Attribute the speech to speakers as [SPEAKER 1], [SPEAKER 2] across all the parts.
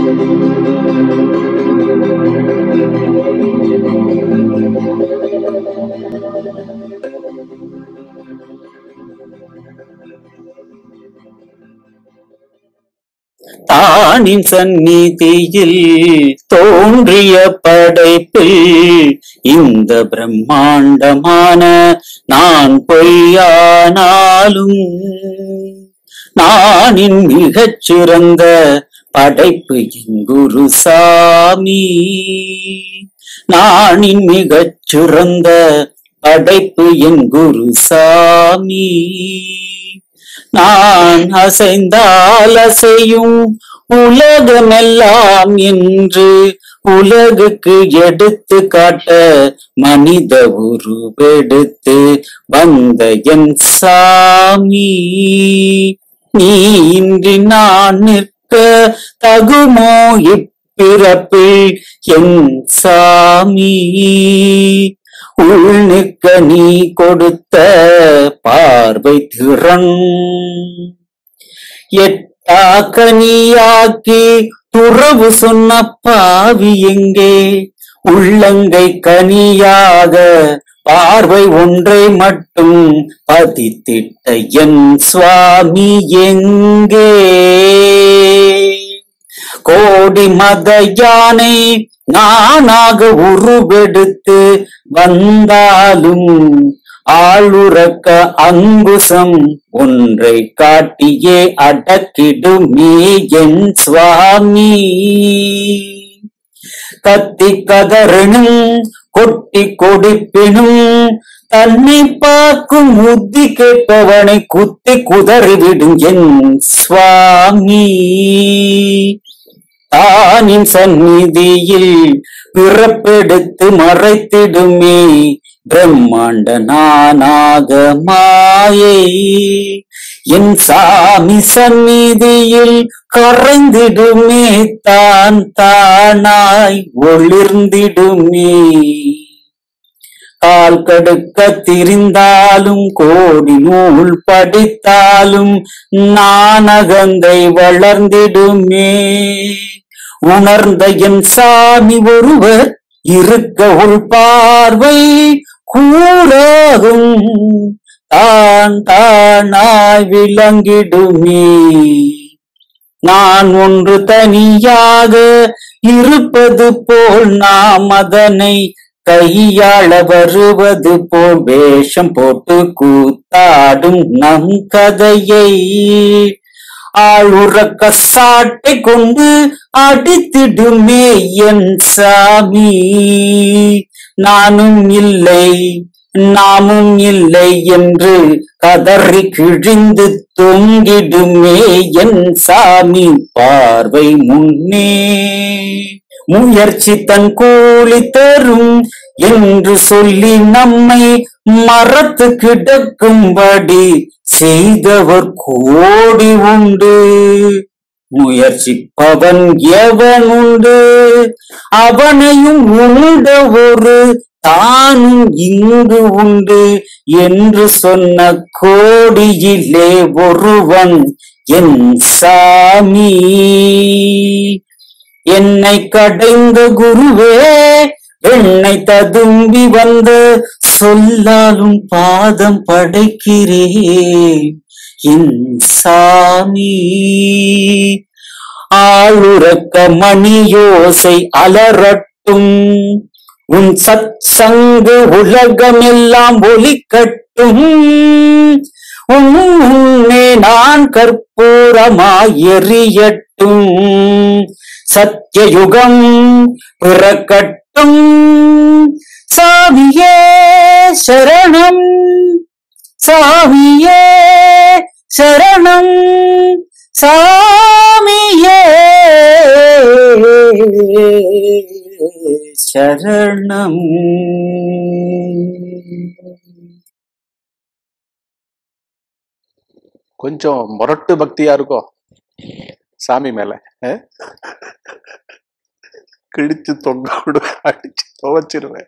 [SPEAKER 1] தானின் சந்நிதியில் தோன்றிய படைப்பில் இந்த பிரம்மாண்டமான நான் பொய்யானாலும் நானின் மிகச் சிறந்த படைப்பு என் குருசாமி நானின் மிகச் சிறந்த படைப்பு என் குருசாமி நான் அசைந்தால் அசையும் உலகமெல்லாம் என்று உலகுக்கு எடுத்து காட்ட மனித உருவெடுத்து வந்த என் சாமி நீ இன்றி நான் நிற்க தகுமோ இப்பிறப்பில் என் சாமி உள் நிற்க நீ கொடுத்த பார்வை திறன் எட்டாக்கனியாக்கி துறவு சொன்ன பாவி எங்கே உள்ளங்கை கனியாக பார்வை ஒன்றை மட்டும் பதித்திட்ட என் சுவாமி எங்கே கோடி மத யானை நானாக உருவெடுத்து வந்தாலும் ஆளுறக்க அங்குசம் ஒன்றை காட்டியே அடக்கிடுமே என் சுவாமி கத்தி கதறனும் கொட்டி கொடிப்பினும் தன்னை பார்க்கும் முத்தி கேட்பவனை குத்தி குதறிவிடும் என் சுவாமி தானின் சந்நிதியில் பிறப்பெடுத்து மறைத்திடுமே பிரம்மாண்ட நானாக மாயை என் சாமி சந்நிதியில் கரைந்திடுமே தான் தானாய் ஒளிர்ந்திடுமே கால் கடுக்க திரிந்தாலும் கோடி நூல் படித்தாலும் நானகந்தை வளர்ந்திடுமே உணர்ந்த என் சாமி ஒருவர் இருக்க உள் பார்வை கூறாகும் தான் தானாய் விளங்கிடுமே நான் ஒன்று தனியாக இருப்பது போல் நாம் அதனை கையாள வருவது போல் வேஷம் போட்டு கூத்தாடும் நம் கதையை ஆளுறக்க சாட்டை கொண்டு அடித்திடுமே என் சாமி நானும் இல்லை நாமும் இல்லை என்று கதறி கிழிந்து தொங்கிடுமே என் சாமி பார்வை முன்னே முயற்சி தன் கூலி தரும் என்று சொல்லி நம்மை மரத்து கிடக்கும்படி செய்தவர் கோடி உண்டு முயற்சிப்பவன் எவன் உண்டு அவனையும் உண்ட ஒரு தானும் இங்கு உண்டு என்று சொன்ன கோடியிலே ஒருவன் என் சாமி என்னை கடைந்த குருவே என்னை ததும்பி வந்து சொல்லாலும் பாதம் படைக்கிறேன் என் சாமி ஆளுறக்க மணியோசை அலரட்டும் உன் சத் சங்கு உலகமெல்லாம் ஒலிக்கட்டும் உன்னே நான் கற்பூரமாய் எரியட்டும் சத்தியயுகம் பிறக்கட்டும் சாமியே சரணம் சாமியே சரணம் சாமியே சரணம்
[SPEAKER 2] கொஞ்சம் முரட்டு பக்தியா இருக்கும் சாமி மேல அஹ்? கிழிச்சு தொங்க விடு அடிச்சு துவைச்சிருவேன்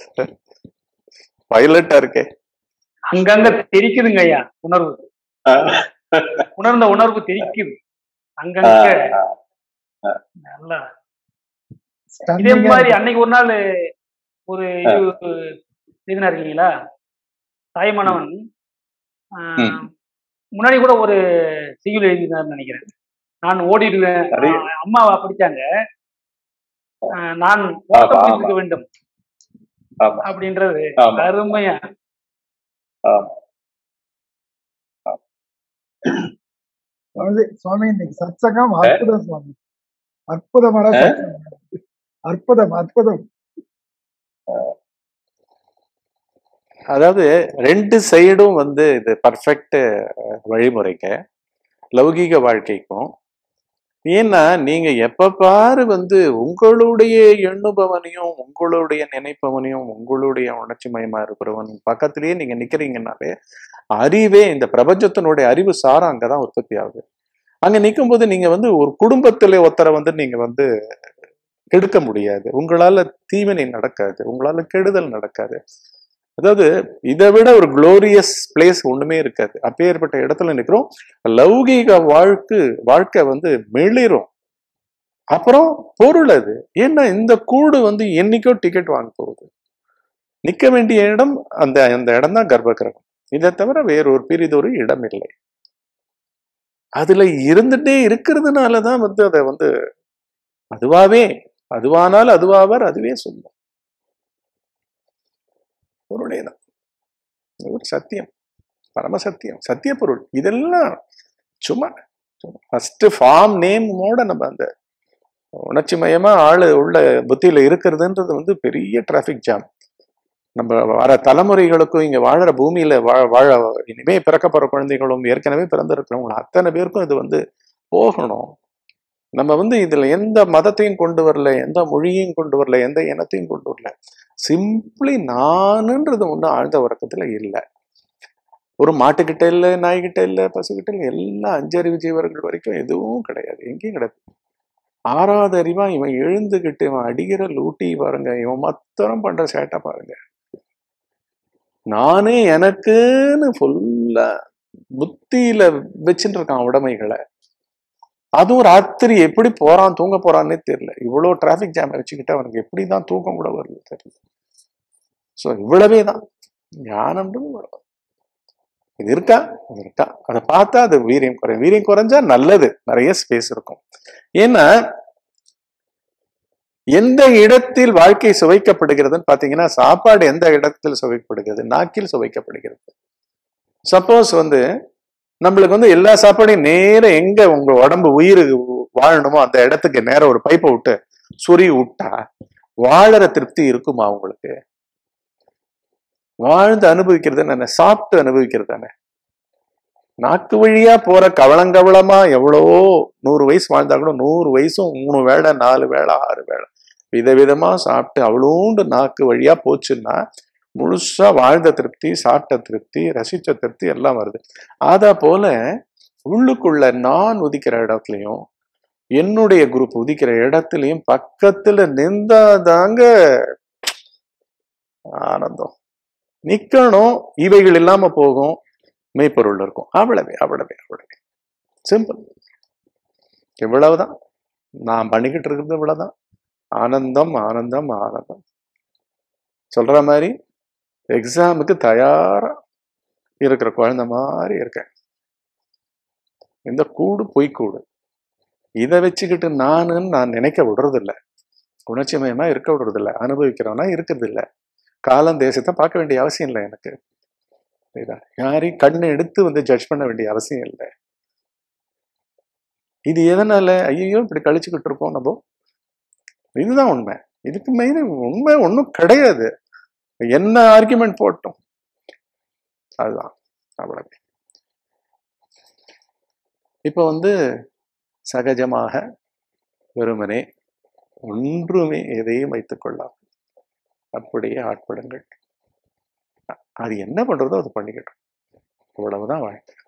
[SPEAKER 2] வயலட்டா இருக்கே
[SPEAKER 3] அங்கங்க தெரிக்குதுங்க ஐயா உணர்வு உணர்ந்த உணர்வு தெரிக்குது அங்கங்க நல்லா இதே
[SPEAKER 4] Stunning ஆ
[SPEAKER 3] மாதிரி
[SPEAKER 4] இருக்கு.
[SPEAKER 3] அன்னைக்கு ஒரு நாள் ஒரு இது எழுதினார் இல்லைங்களா தாய்மானவன் ஆஹ், முன்னாடி கூட ஒரு சிவில் எழுதினார்னு நினைக்கிறேன் நான் ஓடிடுவேன்
[SPEAKER 5] சரி.
[SPEAKER 3] ஆஹ், அம்மா படிச்சாங்க ஆஹ், நான்
[SPEAKER 5] ஆமா,
[SPEAKER 3] ஓட்டம்
[SPEAKER 5] ஆமா.
[SPEAKER 3] இருக்க வேண்டும்
[SPEAKER 5] ஆமா
[SPEAKER 3] அப்படின்றது
[SPEAKER 5] ஆமா
[SPEAKER 3] அருமையா
[SPEAKER 5] ஆமா
[SPEAKER 4] சுவாமி சுவாமி இன்னைக்கு சத்சங்கம் அற்புதம் சுவாமி அற்புதமான
[SPEAKER 5] ஆ?
[SPEAKER 4] சத்சங்கம் அற்புதம் அற்புதம்
[SPEAKER 2] அதாவது ரெண்டு சைடும் வந்து இது பர்ஃபெக்ட் வழிமுறைங்க லௌகீக வாழ்க்கைக்கும் ஏன்னா நீங்க எப்ப பாரு வந்து உங்களுடைய எண்ணுபவனையும் உங்களுடைய நினைப்பவனையும் உங்களுடைய உணர்ச்சி மயமா இருக்கிறவன் பக்கத்திலேயே நீங்க நிக்கிறீங்கன்னாலே அறிவே இந்த பிரபஞ்சத்தினுடைய அறிவு சாரம் அங்கதான் உற்பத்தி ஆகுது அங்க நிக்கும்போது நீங்க வந்து ஒரு குடும்பத்துல ஒருத்தரை வந்து நீங்க வந்து கெடுக்க முடியாது உங்களால தீவினை நடக்காது உங்களால கெடுதல் நடக்காது அதாவது இதை விட ஒரு குளோரியஸ் பிளேஸ் ஒண்ணுமே இருக்காது அப்பேற்பட்ட இடத்துல நிக்கிறோம் லௌகீக வாழ்க்கை வாழ்க்கை வந்து மெளிரும் அப்புறம் பொருள் அது ஏன்னா இந்த கூடு வந்து என்னைக்கோ டிக்கெட் வாங்க போகுது நிக்க வேண்டிய இடம் அந்த அந்த இடம் தான் கர்ப்பகிரகம் இதை தவிர வேறொரு பிரிதொரு இடம் இல்லை அதுல இருந்துட்டே இருக்கிறதுனால தான் வந்து அதை வந்து அதுவாவே அதுவானால் அதுவாவர் அதுவே சொல்லும் பொருளே தான் இது ஒரு சத்தியம் பரம சத்தியம் சத்திய பொருள் இதெல்லாம் சும்மா ஃபர்ஸ்ட் ஃபார்ம் நேமோட நம்ம அந்த உணர்ச்சி மயமா ஆளு உள்ள புத்தியில இருக்கிறதுன்றது வந்து பெரிய டிராஃபிக் ஜாம் நம்ம வர தலைமுறைகளுக்கும் இங்க வாழற பூமியில வாழ வாழ இனிமே பிறக்க போற குழந்தைகளும் ஏற்கனவே பிறந்திருக்கிறவங்களும் அத்தனை பேருக்கும் இது வந்து போகணும் நம்ம வந்து இதுல எந்த மதத்தையும் கொண்டு வரல எந்த மொழியையும் கொண்டு வரல எந்த இனத்தையும் கொண்டு வரல சிம்பிளி நானுன்றது ஒன்றும் ஆழ்ந்த உறக்கத்துல இல்லை ஒரு மாட்டுக்கிட்ட இல்லை நாய்கிட்ட இல்லை பசுக்கிட்ட இல்லை எல்லா அஞ்சறிவு ஜீவர்கள் வரைக்கும் எதுவும் கிடையாது எங்கேயும் கிடையாது ஆறாவது அறிவா இவன் எழுந்துகிட்டு இவன் அடிக்கிற லூட்டி பாருங்க இவன் மொத்தம் பண்ற சேட்டை பாருங்க நானே எனக்குன்னு ஃபுல்லா புத்தியில வச்சுட்டு இருக்கான் உடைமைகளை அதுவும் ராத்திரி எப்படி போறான் தூங்க போறான்னே தெரியல இவ்வளவு டிராபிக் ஜாம் வச்சுக்கிட்டு அவனுக்கு எப்படிதான் தூக்கம் கூட வருது தெரியல ஸோ இவ்வளவே தான் ஞானம்ன்றது இவ்வளவு இது இருக்கா இது இருக்கா அதை பார்த்தா அது வீரியம் குறையும் வீரியம் குறைஞ்சா நல்லது நிறைய ஸ்பேஸ் இருக்கும் ஏன்னா எந்த இடத்தில் வாழ்க்கை சுவைக்கப்படுகிறதுன்னு பாத்தீங்கன்னா சாப்பாடு எந்த இடத்தில் சுவைக்கப்படுகிறது நாக்கில் சுவைக்கப்படுகிறது சப்போஸ் வந்து நம்மளுக்கு வந்து எல்லா சாப்பாடையும் நேர எங்க உங்க உடம்பு உயிர் வாழணுமோ அந்த இடத்துக்கு நேர ஒரு பைப்பை விட்டு சுரி விட்டா வாழற திருப்தி இருக்குமா உங்களுக்கு வாழ்ந்து அனுபவிக்கிறது என்ன சாப்பிட்டு அனுபவிக்கிறது தானே நாக்கு வழியா போற கவளங்கவளமா எவ்வளவோ நூறு வயசு வாழ்ந்தா கூட நூறு வயசும் மூணு வேளை நாலு வேளை ஆறு வேளை விதவிதமா சாப்பிட்டு அவ்வளோண்டு நாக்கு வழியா போச்சுன்னா முழுசா வாழ்ந்த திருப்தி சாப்பிட்ட திருப்தி ரசிச்ச திருப்தி எல்லாம் வருது அத போல உள்ளுக்குள்ள நான் உதிக்கிற இடத்துலயும் என்னுடைய குரூப் உதிக்கிற இடத்துலயும் பக்கத்துல நின்றாதாங்க ஆனந்தம் நிக்கணும் இவைகள் இல்லாம போகும் மெய்ப்பொருள் இருக்கும் அவ்வளவே அவ்வளவே அவ்வளவே சிம்பிள் இவ்வளவுதான் நான் பண்ணிக்கிட்டு இருக்கிறது இவ்வளவுதான் ஆனந்தம் ஆனந்தம் ஆனந்தம் சொல்ற மாதிரி எக்ஸாமுக்கு தயாரா இருக்கிற குழந்தை மாதிரி இருக்கேன் இந்த கூடு பொய்க்கூடு இதை வச்சுக்கிட்டு நானுன்னு நான் நினைக்க விடுறதில்ல உணர்ச்சி மயமா இருக்க விடுறதில்ல அனுபவிக்கிறவனா இருக்கிறது இல்ல காலம் தேசத்தை பார்க்க வேண்டிய அவசியம் இல்லை எனக்கு புரியுதா யாரையும் கண்ணை எடுத்து வந்து ஜட்ஜ் பண்ண வேண்டிய அவசியம் இல்லை இது எதனால ஐயோ இப்படி கழிச்சுக்கிட்டு இருக்கோம் நம்ம இதுதான் உண்மை இதுக்கு மெயின் உண்மை ஒன்றும் கிடையாது என்ன ஆர்குமெண்ட் போட்டோம் அதுதான் அவ்வளவு இப்போ வந்து சகஜமாக வெறுமனே ஒன்றுமே எதையும் வைத்துக் கொள்ளாமல் அப்படியே ஆட்படுங்கள் அது என்ன பண்றதோ அது பண்ணிக்கட்டும் அவ்வளவுதான் வாழ்க்கை